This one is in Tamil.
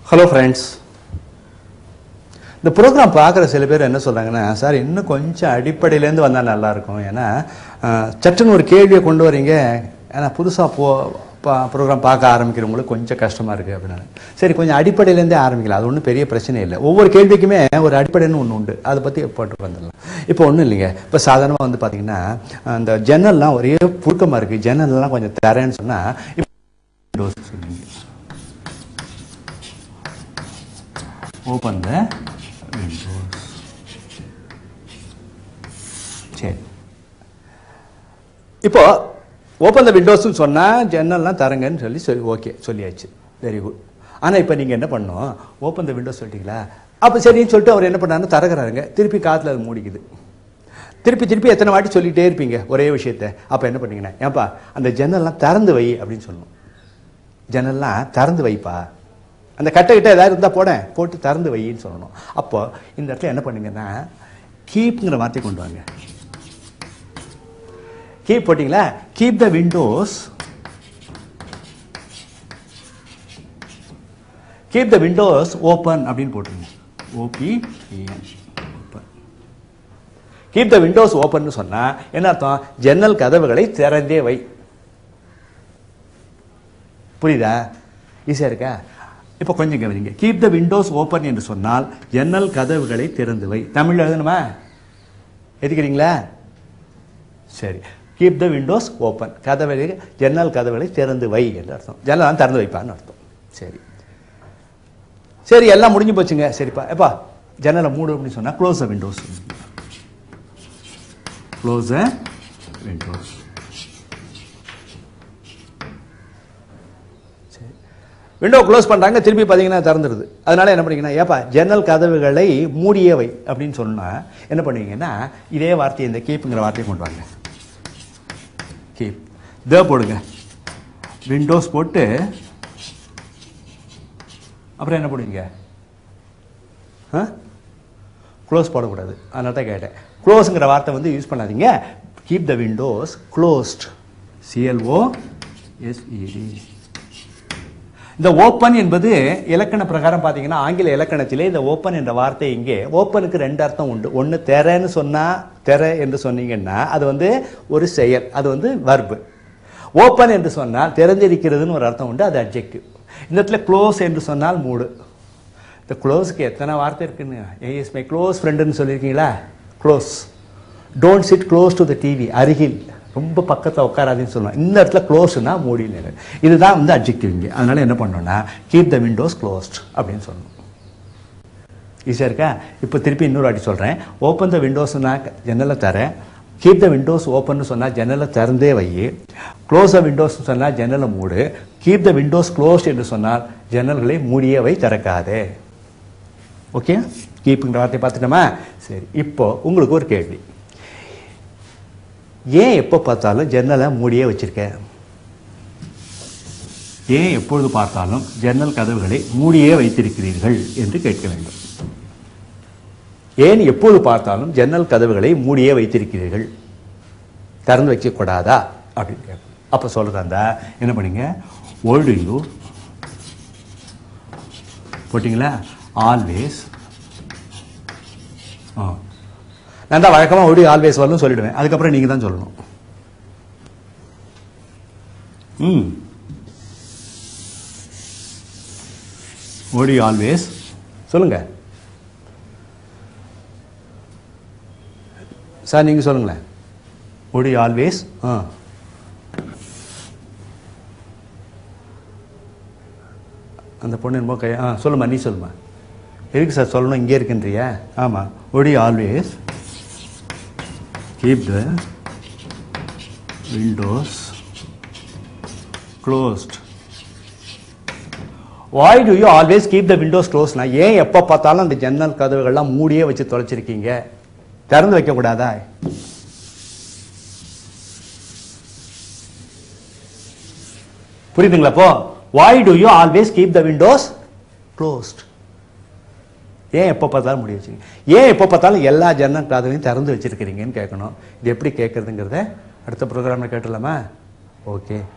ஹலோ ஃப்ரெண்ட்ஸ் இந்த ப்ரோக்ராம் பார்க்குற சில பேர் என்ன சொல்கிறாங்கன்னா சார் இன்னும் கொஞ்சம் அடிப்படையிலேருந்து வந்தால் நல்லாயிருக்கும் ஏன்னா அஹ், சட்டுன்னு ஒரு கேள்வியை கொண்டு வரீங்க ஏன்னா புதுசாக போ ப்ரோக்ராம் பார்க்க ஆரம்பிக்கிறவங்களுக்கு கொஞ்சம் கஷ்டமாக இருக்குது அப்படின்னு சரி கொஞ்சம் அடிப்படையிலேருந்தே ஆரம்பிக்கலாம் அது ஒன்றும் பெரிய பிரச்சனை இல்லை ஒவ்வொரு கேள்விக்குமே ஒரு அடிப்படைன்னு ஒன்று உண்டு அதை பற்றி போட்டு வந்துடலாம் இப்போ ஒன்றும் இல்லைங்க இப்போ சாதாரணமாக வந்து பார்த்தீங்கன்னா அந்த ஜன்னல்லாம் ஒரே புழுக்கமாக இருக்குது ஜன்னல்லாம் கொஞ்சம் தரேன்னு சொன்னால் இப்போ சொன்னீங்க ஓப்பன் த விண்டோஸ் சரி இப்போ ஓப்பன் த விண்டோஸ்னு சொன்னால் ஜன்னல்லாம் தரங்கன்னு சொல்லி சொல்லி ஓகே சொல்லியாச்சு வெரி குட் ஆனால் இப்போ நீங்கள் என்ன பண்ணணும் ஓப்பன் த விண்டோஸ் சொல்லிட்டீங்களா அப்போ சரின்னு சொல்லிட்டு அவர் என்ன பண்ணாருன்னு தரகிறாருங்க திருப்பி காற்றுல அது மூடிக்குது திருப்பி திருப்பி எத்தனை வாட்டி சொல்லிகிட்டே இருப்பீங்க ஒரே விஷயத்த அப்போ என்ன பண்ணீங்கன்னா ஏன்பா அந்த ஜன்னல்லாம் திறந்து வை அப்படின்னு சொல்லணும் ஜன்னல்லாம் திறந்து வைப்பா அந்த கட்டை கிட்ட ஏதாவது இருந்தால் போட போட்டு திறந்து வைன்னு சொல்லணும் அப்போ இந்த இடத்துல என்ன பண்ணுங்கன்னா கீப்ங்கிற வார்த்தை கொண்டு வாங்க கீப் போட்டிங்களா keep the windows keep the windows open அப்படின்னு போட்டுருங்க ஓபி open keep the windows open சொன்னா என்ன அர்த்தம் ஜன்னல் கதவுகளை திறந்தே வை புரியுதா ஈஸியா இருக்கா இப்போ கொஞ்சம் கவனிங்க கீப் த விண்டோஸ் ஓப்பன் என்று சொன்னால் ஜன்னல் கதவுகளை திறந்து வை தமிழ் எழுதணுமா எதுக்கிறீங்களா சரி கீப் த விண்டோஸ் ஓப்பன் கதவை ஜன்னல் கதவுகளை திறந்து வை என்று அர்த்தம் ஜன்னல் திறந்து வைப்பான்னு அர்த்தம் சரி சரி எல்லாம் முடிஞ்சு போச்சுங்க சரிப்பா எப்பா ஜன்னலை மூடு அப்படின்னு சொன்னா close the windows close the windows window close பண்ணுறாங்க திருப்பி பார்த்தீங்கன்னா திறந்துருது அதனால என்ன பண்ணீங்கன்னா ஏப்பா ஜன்னல் கதவுகளை மூடியே வை அப்படின்னு சொன்னா என்ன பண்ணுவீங்கன்னா இதே வார்த்தையை இந்த கீப்புங்கிற வார்த்தையை கொண்டு வாங்க கீப் த போடுங்க விண்டோஸ் போட்டு அப்புறம் என்ன போடுவீங்க ஆ க்ளோஸ் போடக்கூடாது அதனால தான் கேட்டேன் க்ளோஸுங்கிற வார்த்தை வந்து யூஸ் பண்ணாதீங்க keep the windows closed CLO SED இந்த ஓப்பன் என்பது இலக்கண பிரகாரம் பார்த்தீங்கன்னா ஆங்கில இலக்கணத்திலே இந்த ஓப்பன் என்ற வார்த்தை இங்கே ஓப்பனுக்கு ரெண்டு அர்த்தம் உண்டு ஒன்று தெரன்னு சொன்னா தெர என்று சொன்னீங்கன்னா அது வந்து ஒரு செயல் அது வந்து வர்பு ஓப்பன் என்று சொன்னால் திறந்திருக்கிறதுன்னு ஒரு அர்த்தம் உண்டு அது அப்ஜெக்டிவ் இந்த இடத்துல க்ளோஸ் என்று சொன்னால் மூடு இந்த க்ளோஸுக்கு எத்தனை வார்த்தை இருக்குன்னு ஏஎஸ் மை க்ளோஸ் ஃப்ரெண்டுன்னு சொல்லியிருக்கீங்களா close don't sit close to the TV அருகில் ரொம்ப பக்கத்தில் உட்காராதுன்னு சொல்லலாம் இந்த இடத்துல க்ளோஸ்னா மூடின்னு இதுதான் வந்து அப்ஜெக்டிவ் இங்கே அதனால என்ன பண்ணோம்னா கீப் த விண்டோஸ் க்ளோஸ்ட் அப்படின்னு சொல்லணும் ஈஸியாக இருக்கா இப்போ திருப்பி இன்னொரு வாட்டி சொல்கிறேன் ஓப்பன் த விண்டோஸ்னா ஜன்னலை தரேன் கீப் த விண்டோஸ் ஓப்பன் சொன்னால் ஜன்னலை திறந்தே வை க்ளோஸ் த விண்டோஸ் சொன்னால் ஜன்னலை மூடு கீப் த விண்டோஸ் க்ளோஸ்ட் என்று சொன்னால் ஜன்னல்களை மூடியே வை திறக்காதே ஓகே கீப்புங்கிற வார்த்தையை பார்த்துட்டோமா சரி இப்போ உங்களுக்கு ஒரு கேள்வி ஏன் எப்போ பார்த்தாலும் ஜன்னலை மூடியே வச்சிருக்க ஏன் எப்பொழுது பார்த்தாலும் ஜன்னல் கதவுகளை மூடியே வைத்திருக்கிறீர்கள் என்று கேட்க வேண்டும் ஏன் எப்போது பார்த்தாலும் ஜன்னல் கதவுகளை மூடியே வைத்திருக்கிறீர்கள் திறந்து வைக்கக்கூடாதா அப்படின்னு கேட்கணும் அப்போ சொல்கிறதா என்ன பண்ணீங்க ஓல்டு யூ போட்டிங்களா ஆல்வேஸ் ஆ நான் தான் வழக்கமாக ஓடி ஆல்வேஸ் வரணும் சொல்லிடுவேன் அதுக்கப்புறம் நீங்கள் தான் சொல்லணும் ம் ஓடி ஆல்வேஸ் சொல்லுங்க சார் நீங்கள் சொல்லுங்களேன் ஓடி ஆல்வேஸ் ஆ அந்த பொண்ணு என்னமோ கை ஆ சொல்லுமா நீ சொல்லுமா எதுக்கு சார் சொல்லணும் இங்கே இருக்குன்றியா ஆமாம் ஒடி always keep the windows closed why do you always keep the windows க்ளோஸ்னா ஏன் எப்போ பார்த்தாலும் அந்த ஜன்னல் கதவுகள்லாம் மூடியே வச்சு தொலைச்சிருக்கீங்க திறந்து வைக்கக்கூடாதா புரியுதுங்களா அப்போ why do you always keep the windows closed ஏன் எப்போ பார்த்தாலும் முடி வச்சுங்க ஏன் எப்போ பார்த்தாலும் எல்லா ஜன்னல் கதவையும் திறந்து வச்சிருக்கிறீங்கன்னு கேட்கணும் இது எப்படி கேட்கறதுங்கிறத அடுத்த ப்ரோக்ராமில் கேட்டுடலாமா ஓகே